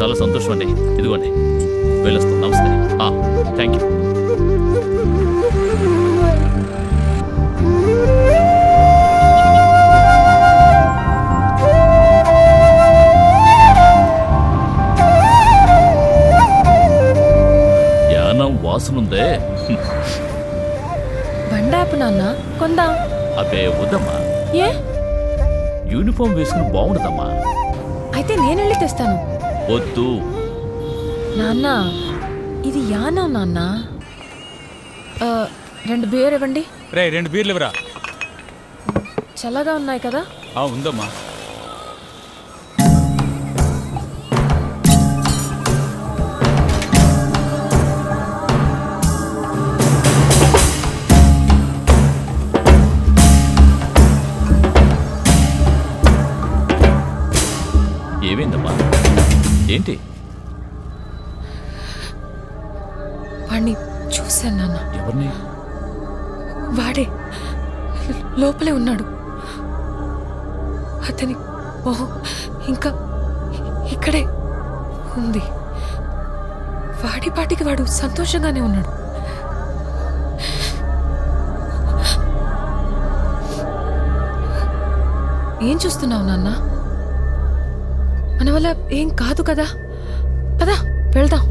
చాలా సంతోషం అండి ఇదిగోండి వెళ్ళొస్తాం నమస్తే థ్యాంక్ యూ యానం వాసనుందే బండాపు నాన్న కొందాం అబ్బే వద్దమ్మా ఏ యూనిఫామ్ వేసుకుని బాగుండదమ్మా అయితే నేనెళ్ళి తెస్తాను వద్దు నాన్న ఇది యానం నాన్న ఆ, రెండు బియర్ ఇవ్వండి రే రెండు బీర్లు ఇవ్వరా చల్లగా ఉన్నాయి కదా ఆ, ఉందమ్మా ఏమైందమ్మా ఏంటి వాడిని చూశాను నాన్న ఎవరిని వాడే లోపలే ఉన్నాడు అతని మొహం ఇంకా ఇక్కడే ఉంది వాడి పాటికి వాడు సంతోషంగానే ఉన్నాడు ఏం చూస్తున్నావు నాన్న మన వల్ల ఏం కాదు కదా పదా వెళ్దాం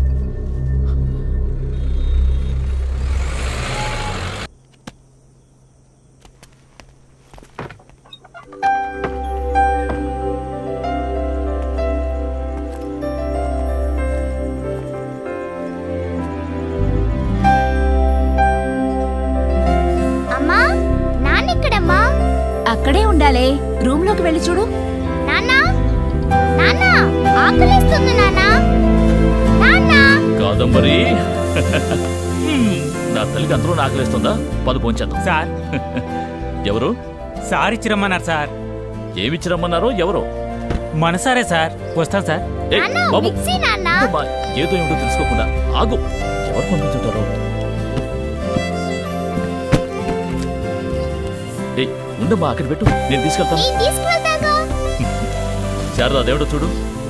అమ్మా నాన్నెక్కడమ్మా అక్కడే ఉండాలే రూమ్ లోకి వెళ్ళి చూడు నాన్న నాన్న ఆకలిస్తుంది నాన్న నాన్న కాదంబరి హ్మ్, నా తల్లికి అందరూ ఆకలిస్తుందా పద పోంచేద్దాం సార్ ఎవరు సార్ ఇచ్చిరమ్మన్నారు సార్ ఏమిచ్చిరమ్మన్నారో ఎవరు మనసారే సార్ వస్తాను సార్ ఏయ్, నాన్న బాబు మిక్సీ నాన్న అమ్మా, ఏదో ఏమిటో తెలుసుకోకుండా ఆగు ఎవరు పంపించుంటారు ఏయ్ ఉండమ్మా అక్కడ పెట్టు నేను తీసుకెళ్తాను నేను తీసుకువెళ్తాగా శారదా దేవుడు చూడు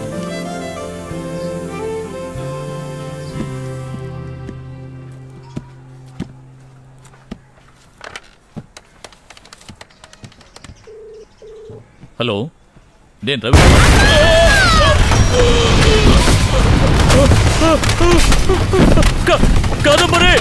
హలో నేను రవి క- కాదంబరి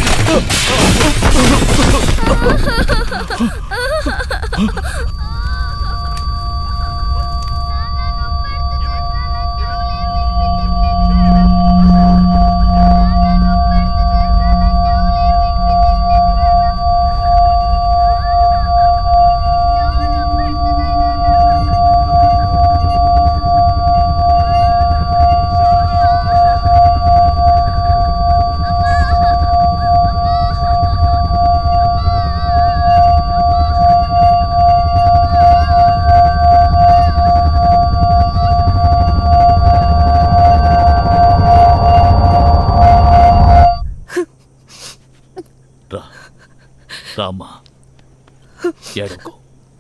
రా రామ్మా ఏడుకో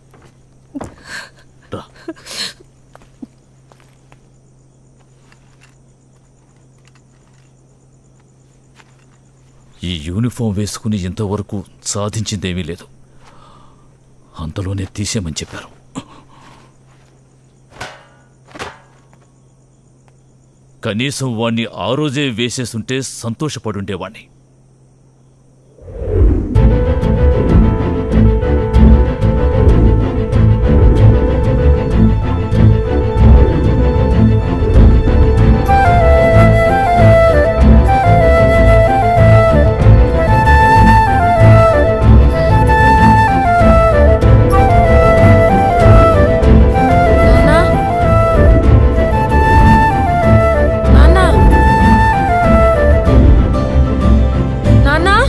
రా ఈ యూనిఫామ్ వేసుకుని ఇంతవరకు సాధించిందేమీ లేదు అంతలోనే తీసేయమని చెప్పారు కనీసం వాణ్ణి ఆ రోజే వేసేస్తుంటే సంతోషపడుండేవాణ్ణి నాన్న నాన్న నాన్న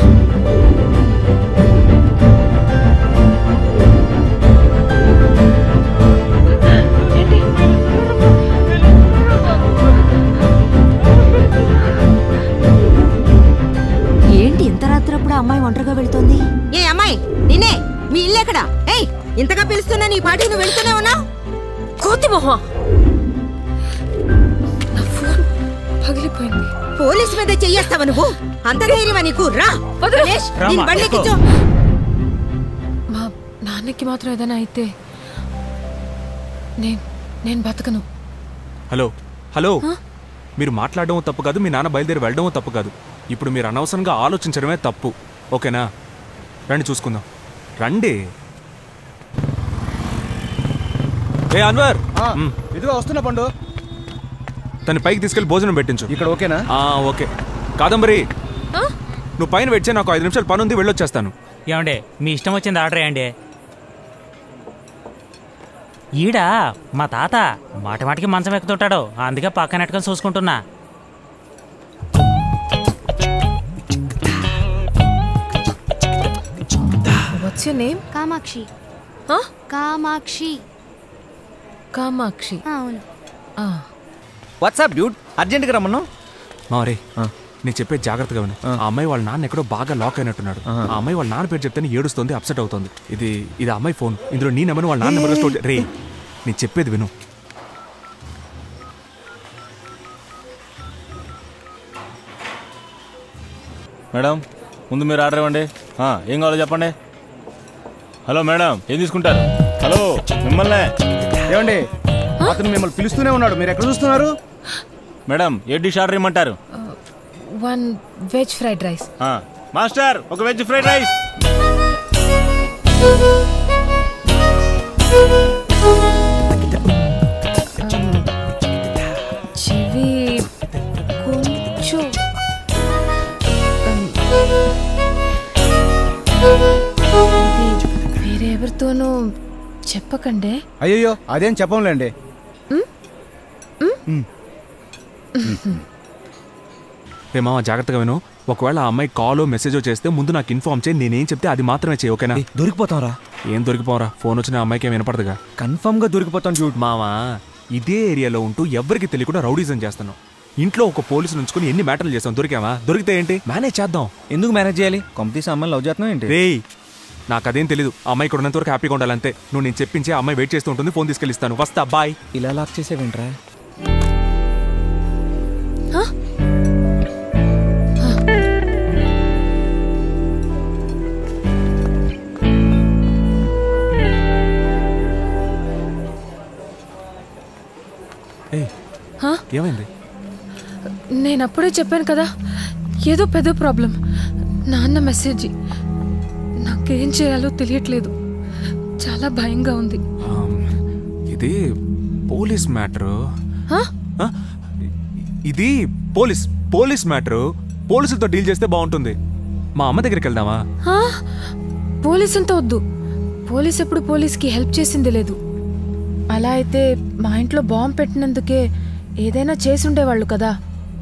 ఏంటి ఇంత రాత్రప్పుడు అమ్మాయి ఒంటరిగా వెళ్తోంది ఏ అమ్మాయి నిన్నే మీ ఇల్లు ఎక్కడ ఏయ్ ఇంతగా పిలుస్తున్నా నీ పాటికి నువ్వు వెళ్తూనే ఉన్నావు కోతి మొహం నా ఫోన్ అయిపోయింది పోలీస్ మీద చెయ్యేస్తావా నువ్వు అంత ధైర్యమా నీకు రా వదలు. గణేష్, రామ్మా, దీన్ని బండికిచ్చు మా నాన్నకి మాత్రం ఏదైనా అయితే నేను నేను బతకను హలో హలో మీరు మాట్లాడడం తప్పు కాదు మీ నాన్న బయలుదేరి వెళ్ళడం తప్పు కాదు ఇప్పుడు మీరు అనవసరంగా ఆలోచించడమే తప్పు ఓకేనా రండి చూసుకుందాం రండి ఏ అన్వర్ మ్, ఇదిగో వస్తున్నా పండు తన పైకి తీసుకెళ్లి భోజనం పెట్టించు ఇక్కడ ఓకేనా ఆ, ఓకే కాదంబరి నువ్వు పైన వచ్చే నాకు ఐదు నిమిషాలు పని ఉంది వెళ్ళొచ్చేస్తాను ఏమండి మీ ఇష్టం వచ్చింది ఆర్డర్ వేయండి ఈడా మా తాత మాటి మాటికి మంచం ఎక్కుతుంటాడు అందుకే పక్కన ఎట్టుకొని చూసుకుంటున్నా what's your name Kamakshi Huh? Kamakshi Kamakshi ఆ, అవును ఆ, వాట్సాప్ డ్యూడ్ అర్జెంట్గా రమ్మను మారే నేను చెప్పే జాగ్రత్తగా విను ఆ అమ్మాయి వాళ్ళ నాన్న ఎక్కడో బాగా లాక్ అయినట్టున్నాడు ఆ అమ్మాయి వాళ్ళ నాన్న పేరు చెప్తేనే ఏడుస్తుంది అప్సెట్ అవుతుంది ఇది ఇది ఆ అమ్మాయి ఫోన్ ఇందులో నీ నెంబర్ వాళ్ళ నాన్న నెంబర్ స్టోర్ రే నేను చెప్పేది విను మేడం ముందు మీరు ఆర్డర్ ఇవ్వండి ఆ, ఏం కావాలో చెప్పండి హలో మేడం ఏం తీసుకుంటారు హలో మిమ్మల్నే ఏమండి అతను మిమ్మల్ని పిలుస్తూనే ఉన్నాడు మీరు ఎక్కడ చూస్తున్నారు మేడం ఏ డిష్ ఆర్డర్ ఇవ్వమంటారు వన్ వెజ్ ఫ్రైడ్ రైస్ ఆ, మాస్టర్ ఒక వెజ్ ఫ్రైడ్ రైస్ చెవి కొంచెం ఇది వేరే ఎవరితోనూ చెప్పకండి అయ్యయ్యో అదేం చెప్పంలేండి రే మామ జాగ్రత్తగా విను ఒకవేళ ఆ అమ్మాయి కాలో మెసేజో చేస్తే ముందు నాకు ఇన్ఫార్మ్ చేయి నేనేం చెప్తే అది మాత్రమే చేయి ఓకేనా దొరికిపోతాం రా ఏం దొరికిపోరా ఫోన్ వచ్చిన ఆ అమ్మాయికి ఏం వినపడదుగా కన్ఫర్మ్ గా దొరికిపోతాం చూడు మావా ఇదే ఏరియాలో ఉంటూ ఎవరికి తెలియకుండా రౌడీజం చేస్తున్నాం ఇంట్లో ఒక పోలీసు ఉంచుకొని ఎన్ని మ్యాటర్లు చేస్తాం దొరికావా దొరికితే ఏంటి మేనేజ్ చేద్దాం ఎందుకు మేనేజ్ చేయాలి కంపెనీస్ అమ్మాయిని లవ్ చేస్తున్నావు ఏంటి రేయ్ నాకు అదేం తెలీదు ఆ అమ్మాయి ఇక్కడ ఉన్నంత వరకు హ్యాపీగా ఉండాలంతే నువ్వు నేను చెప్పించి ఆ అమ్మాయి వెయిట్ చేస్తూ ఉంటుంది ఫోన్ తీసుకెళ్ళిస్తాను వస్తా బాయ్ ఇలా లాక్ చేసేవేంట్రా ఏయ్ హా? ఏమైంది నేను అప్పుడే చెప్పాను కదా ఏదో పెద్ద ప్రాబ్లం నాన్న మెసేజ్ నాకేం చేయాలో తెలియట్లేదు చాలా భయంగా ఉంది ఆమ్, ఇది పోలీస్ మ్యాటరు హా? ఇది పోలీస్ పోలీస్ మ్యాటరు పోలీసులతో డీల్ చేస్తే బాగుంటుంది మా అమ్మ దగ్గరికి వెళ్దామా హా? పోలీస్ అంతా వద్దు పోలీస్ ఎప్పుడు పోలీస్కి హెల్ప్ చేసింది లేదు అలా అయితే మా ఇంట్లో బాంబు పెట్టినందుకే ఏదైనా చేసి ఉండేవాళ్ళు కదా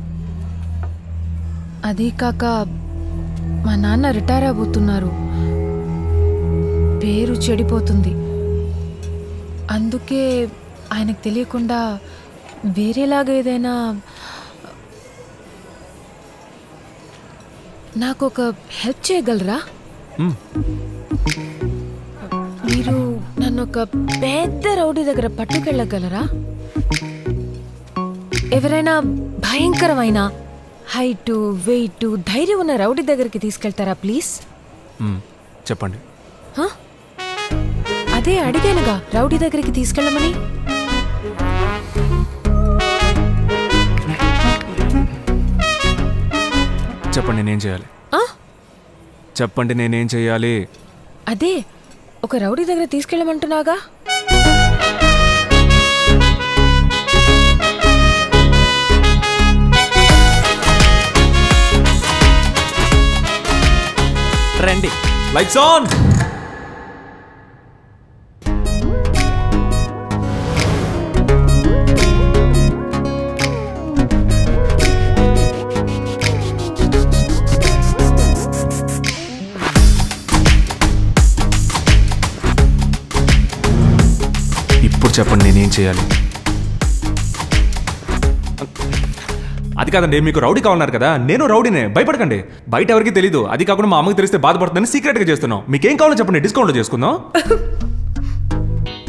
అదీ కాక మా నాన్న రిటైర్ అవబోతున్నారు పేరు చెడిపోతుంది అందుకే ఆయనకు తెలియకుండా వేరేలాగా ఏదైనా నాకు ఒక హెల్ప్ చేయగలరా మ్, మీరు నన్ను ఒక పెద్ద రౌడీ దగ్గర పట్టుకెళ్ళగలరా ఎవరైనా భయంకరమైన హైట్ వెయిట్ ధైర్యం ఉన్న రౌడీ దగ్గరికి తీసుకెళ్తారా ప్లీజ్ మ్, చెప్పండి హ? అదే అడిగానుగా రౌడీ దగ్గరికి తీసుకెళ్ళమని చెప్పండి నేనేం చేయాలి ఆ? చెప్పండి నేనేం చేయాలి అదే ఒక రౌడీ దగ్గర తీసుకెళ్ళమంటున్నాగా రండి లైట్స్ ఆన్ ఇప్పుడు చెప్పండి నేనేం చేయాలి అది కాదండి మీకు రౌడీ కావాలన్నారు కదా నేను రౌడీనే భయపడకండి బయట ఎవరికి తెలీదు అది కాకుండా మా అమ్మకి తెలిస్తే బాధపడుతుందని సీక్రెట్గా చేస్తున్నాం మీకేం కావాలో చెప్పండి డిస్కౌంట్లో చేసుకుందాం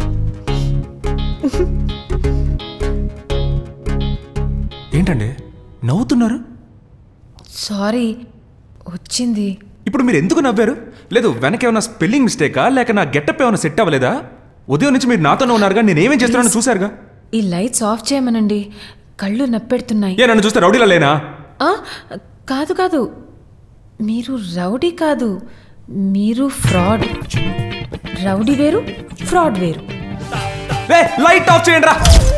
ఏంటండి నవ్వుతున్నారు సారీ వచ్చింది ఇప్పుడు మీరు ఎందుకు నవ్వారు లేదు వెనక ఏమైనా స్పెల్లింగ్ మిస్టేకా లేక నా గెటప్ ఏమైనా సెట్ అవ్వలేదా ఉదయం నుంచి మీరు నాతోనే ఉన్నారుగా నేను ఏమేం చేస్తున్నానో చూశారుగా ఈ లైట్స్ ఆఫ్ చేయమనండి కళ్ళు నప్పెడుతున్నాయి ఏ నన్ను చూస్తే రౌడీలా లేనా ఆ, కాదు కాదు మీరు రౌడీ కాదు మీరు ఫ్రాడ్ రౌడీ వేరు ఫ్రాడ్ వేరు ఏ లైట్ ఆఫ్ చేయండి రా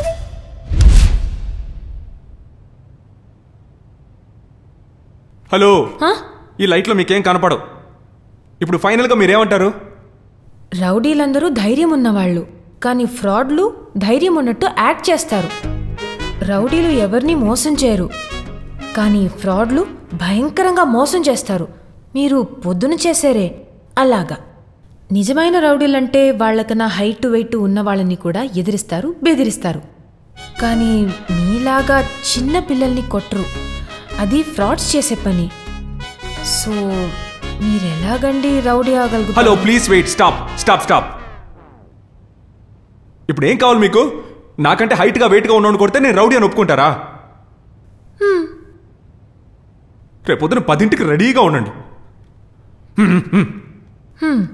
హలో ఆ? ఈ లైట్లో మీకేం కనపడవు ఇప్పుడు ఫైనల్గా మీరేమంటారు రౌడీలందరూ ధైర్యం ఉన్నవాళ్ళు కానీ ఫ్రాడ్లు ధైర్యం ఉన్నట్టు యాక్ట్ చేస్తారు రౌడీలు ఎవరిని మోసం చేయరు కానీ ఫ్రాడ్లు భయంకరంగా మోసం చేస్తారు మీరు పొద్దున చేశారే అలాగా నిజమైన రౌడీలంటే వాళ్ళకన్నా హైట్ వెయిట్ ఉన్న వాళ్ళని కూడా ఎదిరిస్తారు బెదిరిస్తారు కానీ మీలాగా చిన్న పిల్లల్ని కొట్టరు అది ఫ్రాడ్స్ చేసే పని సో మీరెలాగండి రౌడీ ఆగలుగుతారు hello please wait stop stop stop ఇప్పుడు ఏం కావాలి మీకు నాకంటే హైట్గా వెయిట్గా ఉన్నోడు కొడితే నేను రౌడీ అని ఒప్పుకుంటారా రేపొద్దున పదింటికి రెడీగా ఉండండి హ్మ్.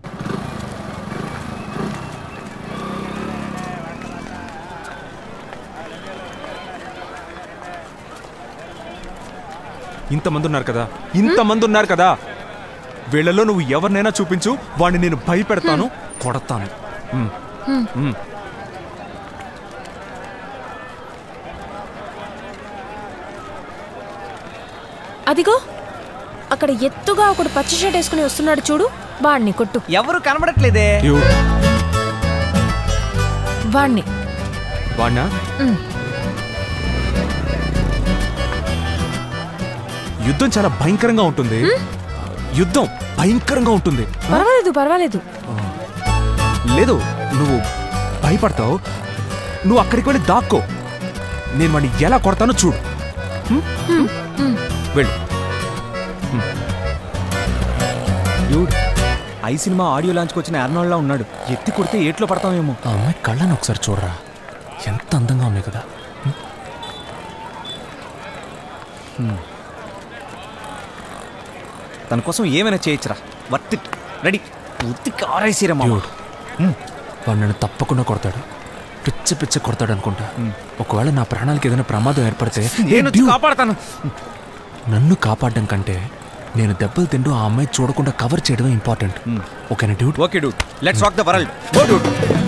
ఇంతమంది ఉన్నారు కదా ఇంతమంది ఉన్నారు కదా వీళ్ళలో నువ్వు ఎవరినైనా చూపించు వాడిని నేను భయపెడతాను కొడతాను మ్, హ్మ్. మ్. అదిగో అక్కడ ఎత్తుగా ఒకడు పచ్చి షర్ట్ వేసుకుని వస్తున్నాడు చూడు వాణ్ణి కొట్టు ఎవరు కనబడట్లేదే యో, వాణ్ణి వాడినా ఉమ్. యుద్ధం చాలా భయంకరంగా ఉంటుంది యుద్ధం భయంకరంగా ఉంటుంది పర్వాలేదు పర్వాలేదు లేదు నువ్వు భయపడతావు నువ్వు అక్కడికి వెళ్ళి దాక్కో నేను వాడిని ఎలా కొడతానో చూడు హ్మ్? హ్మ్. వెళ్ళు డ్యూడ్ ఐ సినిమా ఆడియో లాంచ్కి వచ్చిన ఎర్నాళ్ళ ఉన్నాడు ఎత్తి కొడితే ఏట్లో పడతామేమో ఆ అమ్మాయి కళ్ళని ఒకసారి చూడరా ఎంత అందంగా ఉన్నాయి కదా తన కోసం ఏమైనా చేయొచ్చురా వర్త్ ఇట్ రెడీ ఉత్తికి ఆరేసిరా మా Dude, వాడు నన్ను తప్పకుండా కొడతాడు పిచ్చ పిచ్చ కొడతాడు అనుకుంటా ఒకవేళ నా ప్రాణాలకి ఏదైనా ప్రమాదం ఏర్పడితే నేను "Hey, dude, కాపాడతాను నన్ను కాపాడడం కంటే నేను దెబ్బలు తింటూ ఆ అమ్మాయి చూడకుండా కవర్ చేయడమే ఇంపార్టెంట్ ఓకేనా dude okay dude let's walk the world go dude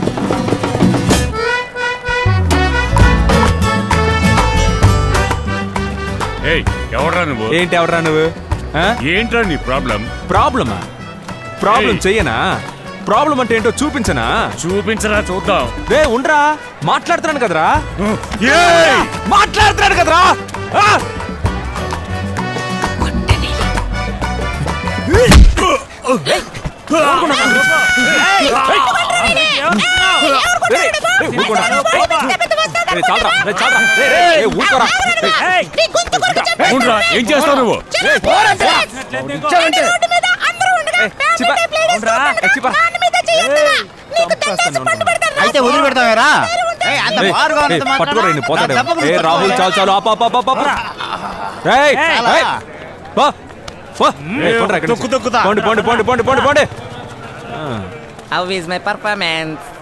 ఏయ్ ఎవడ్రా నువ్వు ఏంటి ఎవడరా నువ్వు ఏంట్రా నీ ప్రాబ్లం ప్రాబ్లమా ప్రాబ్లం ఏయ్. చెయ్యనా ప్రాబ్లం అంటే ఏంటో చూపించనా చూపించరా చూద్దాం రే ఉండరా మాట్లాడుతున్నాను కదరా ఏయ్! మాట్లాడుతున్నాను కదరా ఆ! రేయ్, రేయ్, ఊరుకోరా. రేయ్, చాలురా, రేయ్, చాలురా. రేయ్, రేయ్, రేయ్, ఊరుకోరా. రేయ్. అవునరా ఏం చేస్తావు నువ్వు రేయ్, ఇచ్చావంటే. ఏయ్, చిప్ప. ఏయ్, చిప్ప. చంపేస్తాను అనుకున్నా. అయితే వదిలి పెడతావేరా ఏయ్, అంత ఏయ్, బారుగా ఏయ్, ఉన్నంత మాత్రాన పట్టుకోరా ఈయన్ని, పోతాడు. నా దెబ్బకు ఏయ్, నువ్వు రాహుల్ చాలు చాలు ఆపు, ఆపు, ఆపు, ఆపు. రేయ్, అలా. ఏయ్, పో, పో. ఏయ్, పోండిరా ఇక్కడి నుంచి. పోండి పోండి పోండి పోండి పోండి పోండి How is my performance?